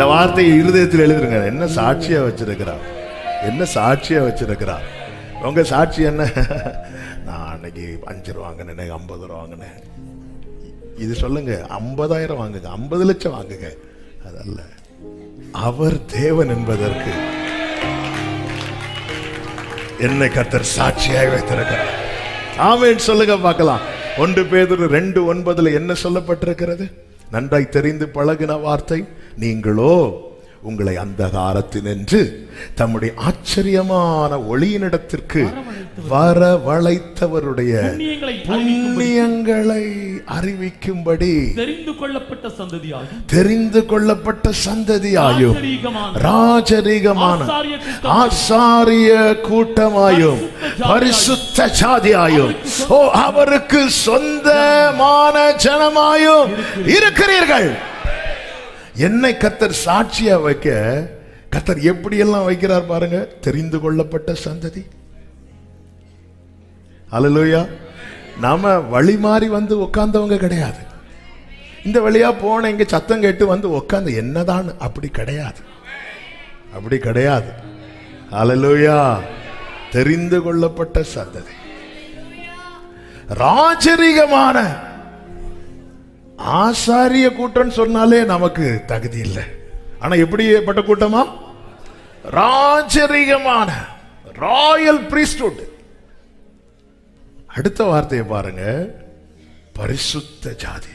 இந்த வார்த்தையை இருதயத்தில் எழுதுருங்க என்ன சாட்சியா வச்சிருக்கிறார் என்ன சாட்சியா வச்சிருக்கிறார் உங்க சாட்சி என்ன நான் அன்னைக்கு அஞ்சு ரூபா வாங்கினேன் இன்னைக்கு ஐம்பது ரூபா வாங்கினேன் இது சொல்லுங்க ஐம்பதாயிரம் வாங்குங்க ஐம்பது லட்சம் வாங்குங்க அதல்ல அவர் தேவன் என்பதற்கு என்னை கத்தர் சாட்சியாக வைத்திருக்கிறார் ஆமென் சொல்லுங்க பார்க்கலாம் ஒன்று பேதுரு ரெண்டு ஒன்பதுல என்ன சொல்லப்பட்டிருக்கிறது நன்றாய் தெரிந்து பழகின வார்த்தை நீங்களோ உங்களை அந்தகாரத்தினின்று தம்முடைய ஆச்சரியமான ஒளியினிடத்திற்கு வரவழைத்தவருடைய புண்ணியங்களை புண்ணியங்களை அறிவிக்கும்படி தெரிந்து கொள்ளப்பட்ட சந்ததியாகும் தெரிந்து கொள்ளப்பட்ட சந்ததியாயும் ராஜரீகமான ராஜரீகமான ஆசாரிய கூட்டம் ஆசாரிய கூட்டமாயும் பரிசுத்த சாதியாயும் ஓ அவருக்கு சொந்தமான ஜனமாயும் இருக்கிறீர்கள் என்னை கத்தர் சாட்சியா வைக்க கத்தர் எப்படியெல்லாம் வைக்கிறார் பாருங்க தெரிந்து கொள்ளப்பட்ட சந்ததி அல்லேலூயா நாம வழி மாறி வந்து உட்கார்ந்தவங்க கிடையாது இந்த வழியா போன இங்க சத்தம் கேட்டு வந்து உட்கார்ந்து என்னதான் அப்படி கிடையாது அப்படி கிடையாது அல்லேலூயா தெரிந்து கொள்ளப்பட்ட சந்ததி ராஜரீகமான ஆசாரிய கூட்டம் சொன்னாலே நமக்கு தகுதி இல்லை ஆனா எப்படிப்பட்ட கூட்டமா ராஜரீகமான ராயல் priesthood அடுத்த வார்த்தையை பாருங்க பரிசுத்த ஜாதி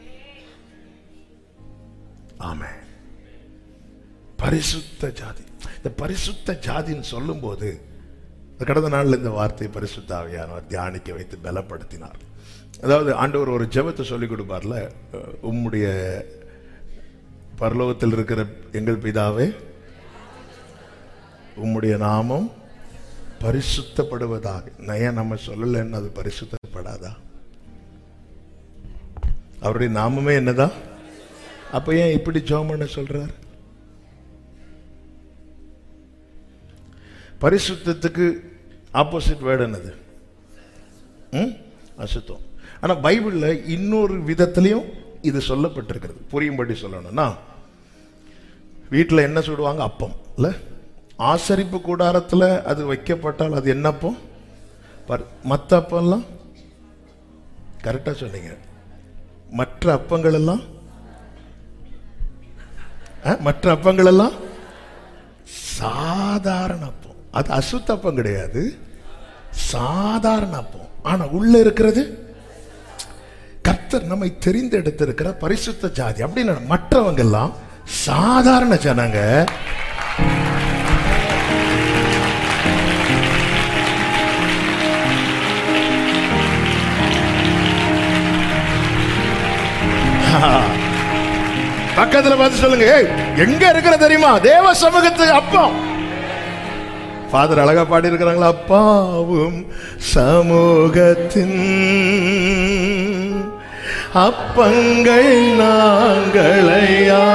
ஆமே பரிசுத்த ஜாதி இந்த பரிசுத்த ஜாதின்னு சொல்லும்போது கடந்த நாள்ல இந்த வார்த்தை பரிசுத்த ஆவியானவர் தியானிக்க வைத்து பலப்படுத்தினார் அதாவது ஆண்டவர் ஒரு ஜெபத்தை சொல்லி கொடுப்பார்ல அஹ், உம்முடைய பரலோகத்தில் இருக்கிற எங்கள் பிதாவே உம்முடைய நாமம் பரிசுத்தப்படுவதாக நான் ஏன் நம்ம சொல்லலைன்னு அது பரிசுத்தப்படாதா அவருடைய நாமமே என்னதான் அப்ப ஏன் இப்படி ஜெபம் பண்ண சொல்றார் பரிசுத்தத்துக்கு ஆப்போசிட் வேர்டு என்னது ம்? அசுத்தம் ஆனா பைபிள்ல இன்னொரு விதத்திலையும் இது சொல்லப்பட்டிருக்கிறது புரியும்படி சொல்லணும்னா வீட்டில் என்ன சுடுவாங்க அப்பம் இல்ல ஆசரிப்பு கூடாரத்துல அது வைக்கப்பட்டால் அது என்ன அப்பம் பர்- மத்த அப்பம்லாம் கரெக்டா சொன்னீங்க மற்ற அப்பங்கள் எல்லாம் ஆ, மற்ற அப்பங்கள் எல்லாம் சாதாரண அப்பம் அது அசுத்த அப்பம் கிடையாது சாதாரண அப்பம் ஆனா உள்ள இருக்கிறது கர்த்தர் நம்மை தெரிந்தெடுத்திருக்கிற பரிசுத்த ஜாதி அப்படின்னு மற்றவங்க எல்லாம் சாதாரண ஜனங்க பக்கத்துல பார்த்து சொல்லுங்க ஏய் எங்க இருக்கிற தெரியுமா தேவ சமூகத்துக்கு அப்பம் ஃபாதர் அழகா பாடி இருக்கிறாங்களா அப்பாவும் சமூகத்தின் அப்பங்கள் நாங்களையா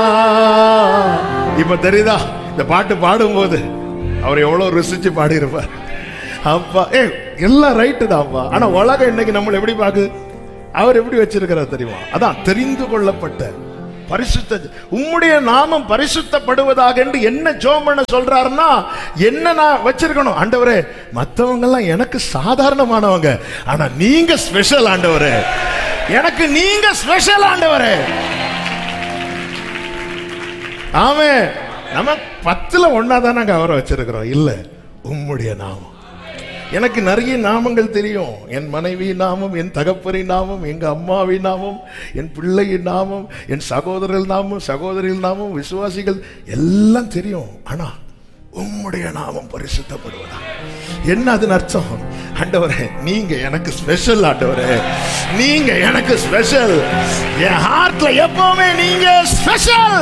இப்ப தெரியுதா இந்த பாட்டு பாடும்போது அவர் எவ்வளவு ருசிச்சு பாடியிருப்பார் அப்பா ஏ எல்லாம் ரைட்டு தான்ப்பா ஆனா உலகம் இன்னைக்கு நம்மளை எப்படி பாக்குது அவர் எப்படி வச்சிருக்கிறார் தெரியுமா அதான் தெரிந்து கொள்ளப்பட்ட பரிசுத்த உம்முடைய நாமம் பரிசுத்தப்படுவதாக என்று என்ன ஜோம் பண்ண சொல்றாருன்னா என்ன நான் வச்சிருக்கணும் ஆண்டவரே மத்தவங்க எல்லாம் எனக்கு சாதாரணமானவங்க ஆனா நீங்க ஸ்பெஷல் ஆண்டவரே எனக்கு நீங்க ஸ்பெஷல் ஆண்டவரே ஆமே நம்ம பத்துல ஒன்னா தான் நாங்க அவரை வச்சிருக்கிறோம் இல்ல உம்முடைய நாமம் எனக்கு நிறைய நாமங்கள் தெரியும் என் மனைவி நாமம் என் தகப்பரின் நாமம் எங்க அம்மாவின் நாமம் என் பிள்ளையின் நாமம் என் சகோதரர்கள் நாமம் சகோதரிகள் நாமம் விசுவாசிகள் எல்லாம் தெரியும் ஆனா உம்முடைய நாமம் பரிசுத்தப்படுவதா என்ன அதன் அர்த்தம் ஆண்டவரே நீங்க எனக்கு ஸ்பெஷல் ஆண்டவரே நீங்க எனக்கு ஸ்பெஷல் என் ஹார்ட்ல எப்பவுமே நீங்க ஸ்பெஷல்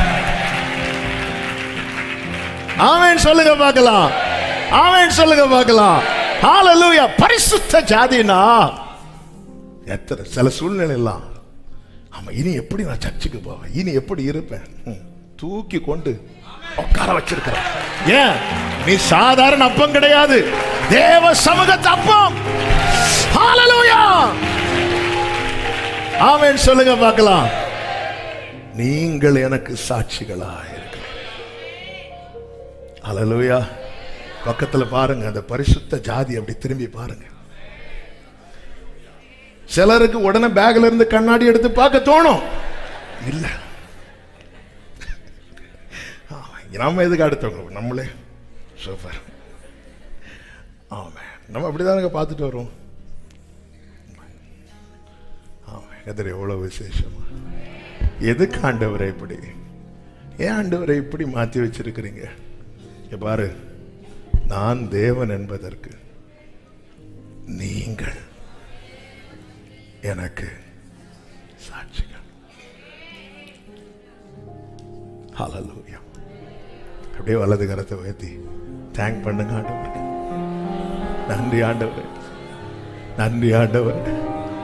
ஆமென் சொல்லுங்க பார்க்கலாம் ஆமென் சொல்லுங்க பார்க்கலாம் ஹalleluya பரிசுத்த ஜாதினா எத்தனை சில சூழ்நிலை எல்லாம் ஆமா இனி எப்படி நான் சர்ச்சுக்கு போவேன் இனி எப்படி இருப்பேன் ம், தூக்கி கொண்டு உட்கார வச்சிருக்கிறேன் ஏன் நீ சாதாரண அப்பம் கிடையாது தேவ சமூகத்து அப்பம் ஹalleluya ஆமென் சொல்லுங்க பார்க்கலாம் நீங்கள் எனக்கு சாட்சிகளாக இருக்கிறீங்க அலலுயா பக்கத்துல பாருங்க அந்த பரிசுத்த ஜாதி அப்படி திரும்பி பாருங்க சிலருக்கு உடனே பேக்ல இருந்து கண்ணாடி எடுத்து பார்க்க தோணும் இல்ல ஆமா, நாம எதுக்கு அடுத்தவங்க நம்மளே சூப்பர் ஆமா நம்ம அப்படிதானுங்க பார்த்துட்டு வரோம் ஆமா எதிர எவ்வளவு விசேஷமா எதுக்கு ஆண்டவரை இப்படி ஏன் ஆண்டவரை இப்படி மாத்தி வச்சிருக்கிறீங்க இங்க பாரு நான் தேவன் என்பதற்கு நீங்கள் எனக்கு சாட்சிகள் ஹalleluya அப்படியே வலது கரத்தை உயர்த்தி தேங்க் பண்ணுங்க ஆண்டவருக்கு நன்றி ஆண்டவரே நன்றி ஆண்டவரே